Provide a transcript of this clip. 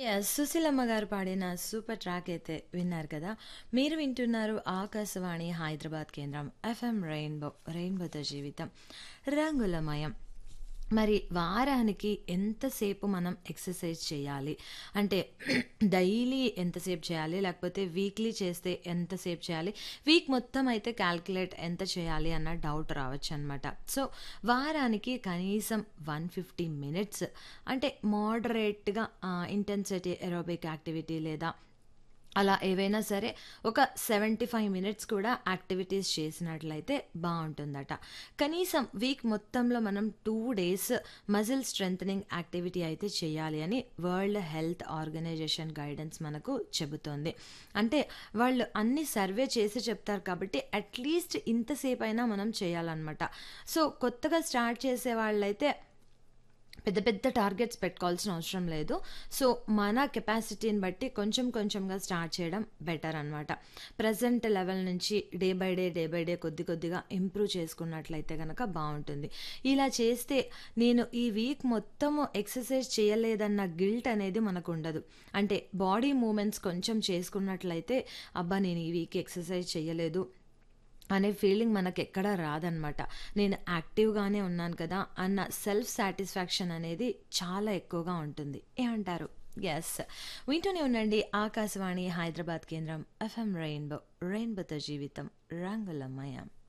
Yes. Susheelamma గారు పాడిన super track అయితే విన్నారు కదా! మీరు వింటున్నారు ఆకాశవాణి హైదరాబాద్ కేంద్రం ఎఫ్ఎం రెయిన్బో. రెయిన్బోతో జీవితం రంగులమయం. మరి వారానికి ఎంతసేపు మనం ఎక్సర్సైజ్ చేయాలి? అంటే డైలీ ఎంతసేపు చేయాలి? లేకపోతే వీక్లీ చేస్తే ఎంతసేపు చేయాలి? వీక్ మొత్తం అయితే కాలిక్యులేట్ ఎంత చేయాలి అన్న డౌట్ రావచ్చనమాట. సో, వారానికి కనీసం 150 మినిట్స్ అంటే మోడరేట్‌గా ఆహ్, ఇంటెన్సిటీ ఏరోబిక్ యాక్టివిటీ లేదా అలా ఏవైనా సరే ఒక 75 మినిట్స్ కూడా యాక్టివిటీస్ చేసినట్లయితే బావుంటుందట. కనీసం వీక్ మొత్తంలో మనం 2 డేస్ మజిల్ స్ట్రెంథెనింగ్ యాక్టివిటీ అయితే చేయాలి అని వరల్డ్ హెల్త్ ఆర్గనైజేషన్ గైడెన్స్ మనకు చెబుతోంది. అంటే వాళ్ళు అన్ని సర్వే చేసి చెప్తారు కాబట్టి అట్‌లీస్ట్ ఇంతసేపైనా మనం చేయాలనమాట. సో, కొత్తగా స్టార్ట్ చేసే వాళ్ళైతే పెద్ద పెద్ద టార్గెట్స్ పెట్టుకోవాల్సిన అవసరం లేదు. సో, మన కెపాసిటీని బట్టి కొంచెం కొంచెంగా స్టార్ట్ చేయడం బెటర్ అనమాట. ప్రెజెంట్ లెవెల్ నుంచి day by day, day by day కొద్ది కొద్దిగా ఇంప్రూవ్ చేసుకున్నట్లయితే గనక బావుంటుంది. ఇలా చేస్తే నేను ఈ వీక్ మొత్తము ఎక్సర్సైజ్ చేయలేదన్న గిల్ట్ అనేది మనకుండదు. అంటే బాడీ మూవ్‌మెంట్స్ కొంచెం చేసుకున్నట్లయితే అబ్బా! నేను ఈ వీక్ ఎక్సర్సైజ్ చేయలేదు అనే ఫీలింగ్ మనకెక్కడా రాదనమాట. నేను యాక్టివ్‌గానే ఉన్నాను కదా! అన్న సెల్ఫ్ సాటిస్ఫాక్షన్ అనేది చాలా ఎక్కువగా ఉంటుంది. ఏమంటారు? యెస్. వింటూనే ఉండండి ఆకాశవాణి హైదరాబాద్ కేంద్రం ఎఫ్ఎం రెయిన్బో. రెయిన్బోతో జీవితం రంగులమయం.